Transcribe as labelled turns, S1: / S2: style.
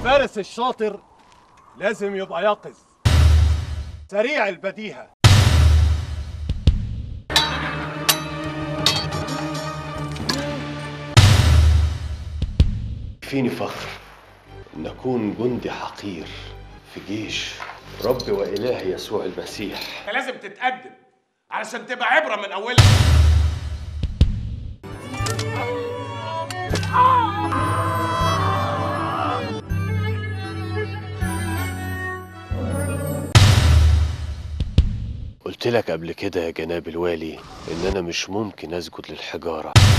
S1: الفارس الشاطر لازم يبقى يقظ سريع البديهة
S2: فيني فخر ان اكون جندي حقير في جيش رب واله يسوع المسيح
S3: انت لازم تتقدم علشان تبقى عبره من اولها
S2: قلت لك قبل كده يا جناب الوالي ان انا مش ممكن اسجد للحجاره